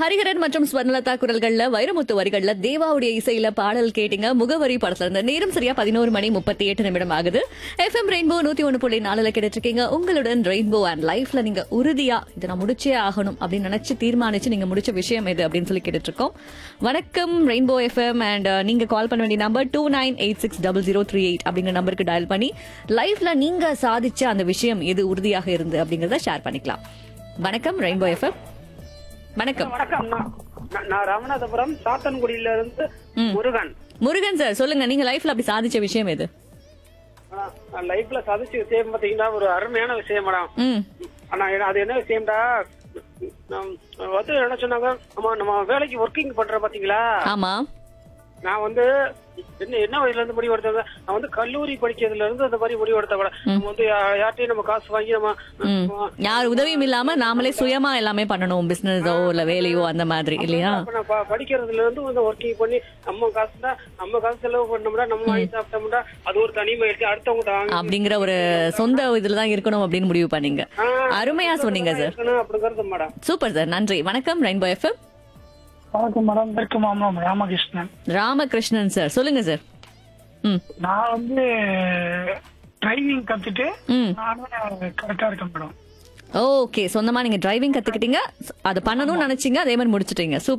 ஹரிஹரன் மற்றும் ஸ்வர்ணலதா குரல்கள்ல வைரமுத்து வரிகள்ல தேவாவுடைய இசையில பாடல் கேட்டீங்க முகவரி படத்துல இருந்த நேரம் சரியா பதினோரு மணி முப்பத்தி எட்டு நிமிடம் ஆகுது எஃப்எம் ரெயின்போ நூத்தி ஒண்ணு புள்ளி நாலுல கேட்டுருக்கீங்க உங்களுடன் ரெயின்போ அண்ட் லைஃப்ல நீங்க உறுதியா இதை நான் முடிச்சே ஆகணும் அப்படின்னு நினைச்சு தீர்மானிச்சு நீங்க முடிச்ச விஷயம் எது அப்படின்னு சொல்லி கேட்டுட்டு இருக்கோம் வணக்கம் ரெயின்போ எஃப்எம் அண்ட் நீங்க கால் பண்ண வேண்டிய number two nine eight six double zero three eight அப்படிங்கிற நம்பருக்கு டயல் பண்ணி லைஃப்ல நீங்க சாதிச்ச அந்த விஷயம் எது உறுதியாக இருந்து அப்படிங்கறத ஷேர் பண்ணிக்கலாம் வணக்கம் ரெயின்போ எஃப்எம் வணக்கம் வணக்கம் நான் நான் நான் ராமநாதபுரம் சாத்தன்குடியில இருந்து முருகன் முருகன் சார் சொல்லுங்க நீங்க லைஃப்ல அப்படி சாதிச்ச விஷயம் எது ஆ, நான் லைஃப்ல சாதிச்ச விஷயம் பாத்தீங்கன்னா ஒரு அருமையான விஷயம் மேடம் ம் ஆனா என்ன- அது என்ன விஷயம்டா நம்- வந்து என்ன சொன்னாங்க நம்ம நம்ம வேலைக்கு ஒர்க்கிங் பண்ற பாத்தீங்களா ஆமா நான் வந்து என்ன என்ன வயசுல இருந்து முடிவு எடுத்தாங்க நான் வந்து கல்லூரி படிக்கிறதுல இருந்து அந்த மாதிரி முடிவு எடுத்த கூட நம்ம வந்து யா- யார்கிட்டயும் நம்ம காசு வாங்கி நம்ம நம்ம- யார் உதவியும் இல்லாம நாமளே சுயமா எல்லாமே பண்ணணும் பிசினஸோ இல்ல வேலையோ அந்த மாதிரி இல்லையா அப்ப நான் ப- படிக்கிறதுல இருந்து வந்து ஒர்க்கிங் பண்ணி நம்ம காசு தான் நம்ம காசு செலவு பண்ணோம்னா நம்ம வாங்கி சாப்பிட்டோம்னா அது ஒரு தனி முயற்சி அடுத்தவங்க வாங்கி அப்படிங்கிற ஒரு சொந்த இதுல தான் இருக்கணும் அப்படின்னு முடிவு பண்ணீங்க ஆ, அருமையா சொன்னீங்க சார் இருக்கணும் அப்படிங்கறது மேடம் சூப்பர் சார் நன்றி வணக்கம் ரெயின்போ எஃப்எம் வணக்கம் மேடம் தெற்கு மாமலம் ராமகிருஷ்ணன் ராமகிருஷ்ணன் சார் சொல்லுங்க சார் ம் நான் வந்து டிரைவிங் கத்துட்டு ம் நானே கரெக்டா இருக்கேன் மேடம் ஓகே சொந்தமா நீங்க டிரைவிங் கத்துக்கிட்டீங்க அதை பண்ணணும்னு நினைச்சீங்க அதே மாதிரி முடிச்சிட்டீங்க சூப்பர்